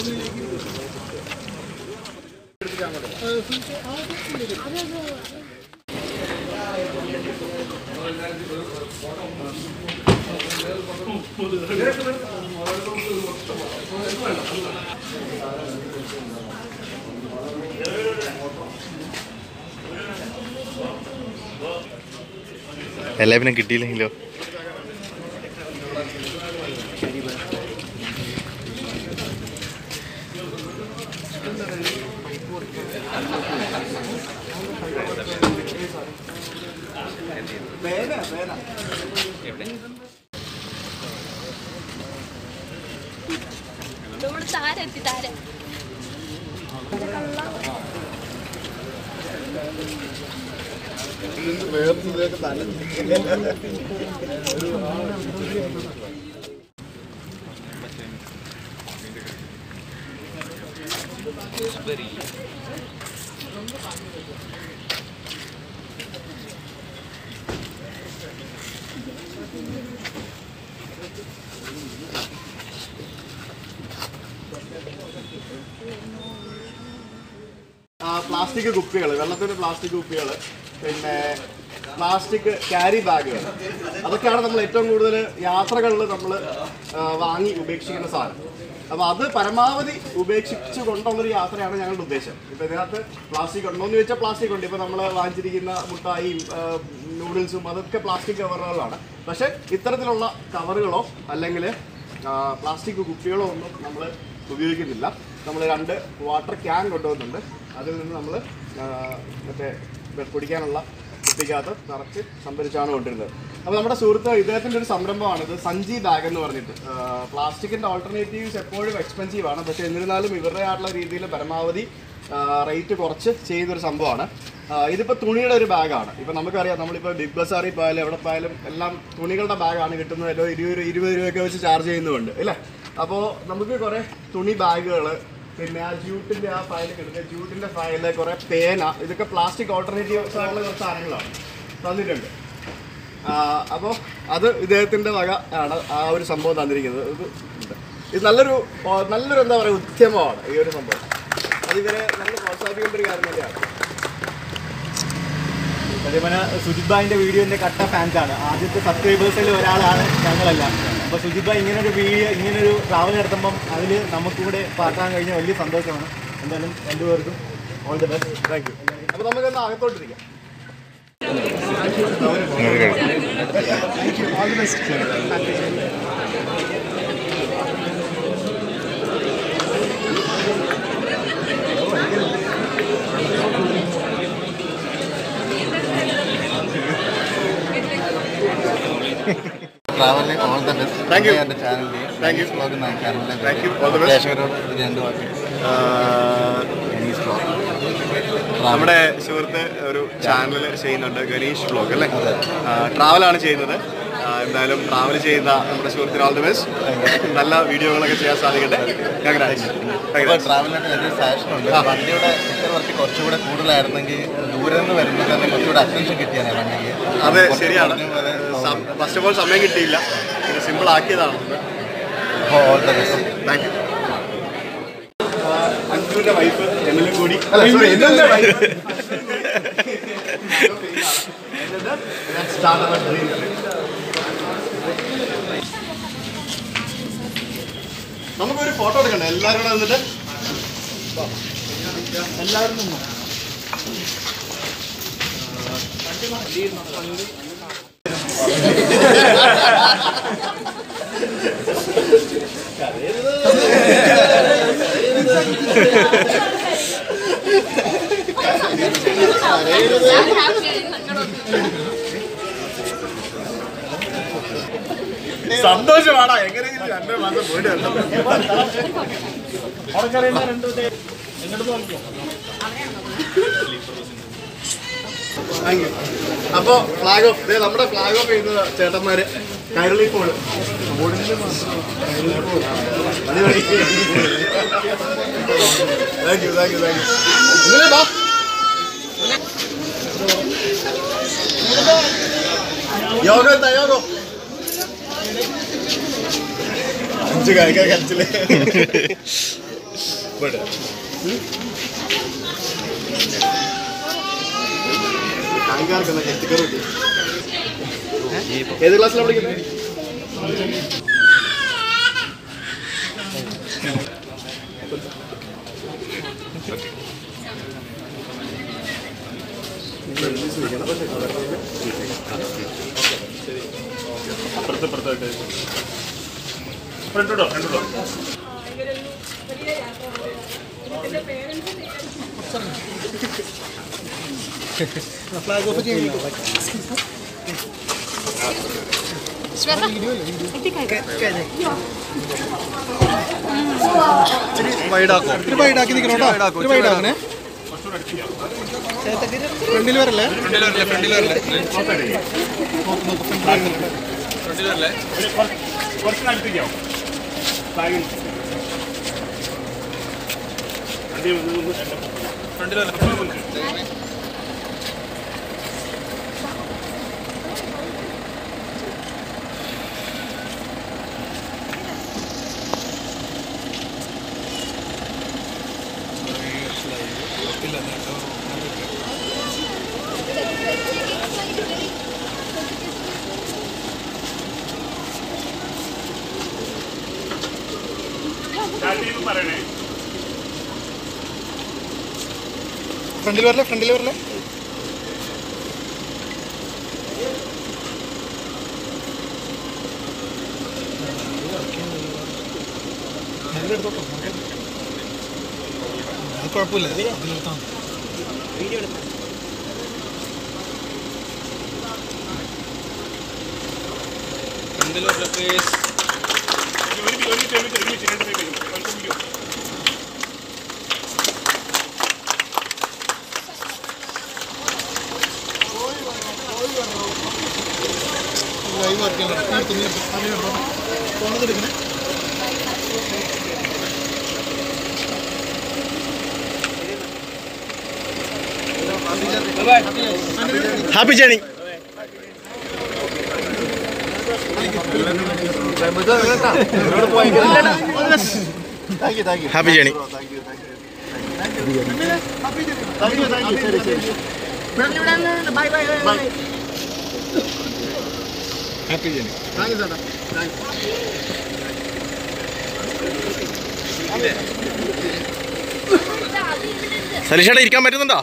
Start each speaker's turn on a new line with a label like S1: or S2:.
S1: എല്ലാ പിന്നെ കിട്ടിയില്ലെങ്കിലോ
S2: നമ്മുടെ താരം എത്തി താരം
S3: പ്ലാസ്റ്റിക് കുപ്പികൾ വെള്ളത്തിന്റെ പ്ലാസ്റ്റിക് കുപ്പികൾ പിന്നെ പ്ലാസ്റ്റിക് ക്യാരി ബാഗുകൾ അതൊക്കെയാണ് നമ്മൾ ഏറ്റവും കൂടുതൽ യാത്രകളിൽ നമ്മൾ വാങ്ങി ഉപേക്ഷിക്കുന്ന സാധനം അപ്പോൾ അത് പരമാവധി ഉപേക്ഷിച്ചു കൊണ്ടുള്ളൊരു യാത്രയാണ് ഞങ്ങളുടെ ഉദ്ദേശം ഇപ്പോൾ ഇതിനകത്ത് പ്ലാസ്റ്റിക് ഉണ്ടോ എന്ന് ചോദിച്ചാൽ പ്ലാസ്റ്റിക് ഉണ്ട് ഇപ്പോൾ നമ്മൾ വാങ്ങിച്ചിരിക്കുന്ന മുട്ടായിയും നൂഡിൽസും അതൊക്കെ പ്ലാസ്റ്റിക് കവറുകളാണ് പക്ഷേ ഇത്തരത്തിലുള്ള കവറുകളോ അല്ലെങ്കിൽ പ്ലാസ്റ്റിക് കുപ്പികളോ ഒന്നും നമ്മൾ ഉപയോഗിക്കുന്നില്ല നമ്മൾ രണ്ട് വാട്ടർ ക്യാൻ കൊണ്ടുവന്നുണ്ട് അതിൽ നിന്ന് നമ്മൾ മറ്റേ വെ- കുടിക്കാനുള്ള കുപ്പിക്കകത്ത് നിറച്ച് സംഭരിച്ചാണ് കൊണ്ടിരുന്നത് അപ്പോൾ നമ്മുടെ സുഹൃത്ത് ഇദ്ദേഹത്തിൻ്റെ ഒരു സംരംഭമാണ് ഇത് സഞ്ചി ബാഗ് എന്ന് പറഞ്ഞിട്ട് പ്ലാസ്റ്റിക്കിൻ്റെ ഓൾട്ടർനേറ്റീവ്സ് എപ്പോഴും എക്സ്പെൻസീവ് ആണ് പക്ഷേ എന്നിരുന്നാലും ഇവരുടെ ആയിട്ടുള്ള രീതിയിൽ പരമാവധി റേറ്റ് കുറച്ച് ചെയ്തൊരു സംഭവമാണ് ഇതിപ്പോൾ തുണിയുടെ ഒരു ബാഗാണ് ഇപ്പോൾ നമുക്കറിയാം നമ്മളിപ്പോൾ ബിഗ് ബസാറിൽ പോയാലും എവിടെ പോയാലും എല്ലാം തുണികളുടെ ബാഗാണ് കിട്ടുന്നത് എല്ലോ ഇരുപത് രൂപ- ഇരുപത് രൂപയൊക്കെ വെച്ച് ചാർജ് ചെയ്യുന്നുണ്ട് ഇല്ലേ അപ്പോൾ നമുക്ക് കുറേ തുണി ബാഗുകൾ പിന്നെ ആ ജൂട്ടിൻ്റെ ആ ഫയൽ കിട്ടുക ജൂട്ടിൻ്റെ ഫയല് കുറേ പേന ഇതൊക്കെ പ്ലാസ്റ്റിക് ഓൾട്ടർനേറ്റീവ്സ് ആയിട്ടുള്ള കുറച്ച് സാധനങ്ങളാണ് തന്നിട്ടുണ്ട് അപ്പോൾ അത് ഇദ്ദേഹത്തിൻ്റെ വക ആണ് ആ ഒരു സംഭവം തന്നിരിക്കുന്നത് ഇത് ഉണ്ട്. ഇത് നല്ലൊരു ഓ, നല്ലൊരു എന്താ പറയുക ഉദ്യമമാണ് ഈ ഒരു സംഭവം അതിവരെ നമ്മൾ പ്രോത്സാഹിപ്പിക്കേണ്ട ഒരു കാര്യം തന്നെയാണ്
S4: അതേപോലെ സുജിത് ഭായിന്റെ വീഡിയോന്റെ കട്ട ഫാൻസ് ആണ് ആദ്യത്തെ സബ്സ്ക്രൈബേഴ്സിൽ ഒരാളാണ് ഞങ്ങളെല്ലാം അപ്പോൾ സുജിത് ഭായ് ഇങ്ങനൊരു വീഡിയോ ഇങ്ങനൊരു ട്രാവൽ നടത്തുമ്പം അതിൽ നമുക്കൂടെ പാർക്കാൻ കഴിഞ്ഞ വലിയ സന്തോഷമാണ് എന്തായാലും രണ്ടുപേർക്കും all the best
S3: thank you അപ്പോൾ നമുക്കൊന്ന് അകത്തോട്ടിരിക്കാം
S1: നിങ്ങൾക്ക് കഴിക്കാം
S5: ട്രാവലിന് all the best
S3: Thank you.
S5: എൻ്റെ ചാനലിൽ
S3: Thank you.
S5: Vlog
S3: Thank you. All the best.
S5: പ്രേക്ഷകരോട് ഒരു രണ്ട് വാക്ക് ഗണേഷ് വ്ലോഗ്
S3: നമ്മുടെ സുഹൃത്ത് ഒരു ചാനൽ ചെയ്യുന്നുണ്ട് ഗണേഷ് വ്ലോഗ് അല്ലേ ട്രാവലാണ് ചെയ്യുന്നത് ആ, എന്തായാലും ട്രാവൽ ചെയ്യുന്ന നമ്മുടെ സുഹൃത്തിന് ഓൾ ദി ബെസ്റ്റ് നല്ല വീഡിയോകളൊക്കെ ചെയ്യാൻ സാധിക്കട്ടെ കൺഗ്രാറ്റ്സ്
S5: ഇപ്പോൾ ട്രാവലിനായിട്ട് വലിയൊരു ഫാഷൻ ഉണ്ട് വണ്ടിയുടെ ഇത്ര വർക്ക് കുറച്ചുകൂടെ കൂടുതലായിരുന്നെങ്കിൽ ദൂരെ നിന്ന് വരുമ്പോൾ തന്നെ കുറച്ചുകൂടെ അറ്റൻഷൻ കിട്ടിയാണ് വണ്ടിക്ക്
S3: അതെ
S5: കുറച്ച്
S3: ശരിയാണ്
S5: കുറഞ്ഞ പോലെ
S3: ഫസ്റ്റ് ഓഫ് ഓൾ സമയം കിട്ടിയില്ല ഇത് സിമ്പിൾ ആക്കിയതാണ്
S5: അപ്പോൾ all the best
S3: thank you അഞ്ജുവിന്റെ വൈഫ് എമ്മിലും കൂടി അല്ല sorry, എമ്മിലിന്റെ wife. എന്നിട്ട് let's start our dream. നമുക്കൊരു ഫോട്ടോ എടുക്കണ്ടേ എല്ലാവരും കൂടെ വന്നിട്ട് എല്ലാവരും നിന്നോ. സന്തോഷമാടാ എങ്ങനെയെങ്കിലും രണ്ടു മാസം പോയിട്ട് വരണം താങ്ക് യു അപ്പോ ഫ്ലാഗ് ഓഫ് നമ്മുടെ ഫ്ലാഗ് ഓഫ് ചെയ്യുന്ന ചേട്ടന്മാര് Kairali Paul thank you thank you thank you ഇങ്ങനെ ബാ യോഗ എന്താ യോഗം അഞ്ച് കായ്ക്കാൻ കളിച്ചില്ലേ ആൾക്കാർക്കെന്നാ സ്റ്റിക്കർ കിട്ടി ഏത് ക്ലാസ്സിലാണ് പഠിക്കുന്നത്
S2: വൈഡാക്കി നിൽക്കണം കേട്ടോ ഒരു വൈഡാക്കണേ ഫ്രണ്ടിൽ വരല്ലേ ഫ്രണ്ടിൽ വരല്ലേ ഫ്രണ്ടിൽ വരല്ലേ അത് കുഴപ്പമില്ല അതിലെടുത്താൽ മതി. ലൈവ് വർക്ക് ചെയ്യണം നിർത്ത് നിർത്ത് അതിന് ഫോണത് എടുക്കണേ
S3: happy journey happy journey
S2: happy journey
S3: സലീഷേട്ടാ ഇരിക്കാൻ പറ്റുന്നുണ്ടോ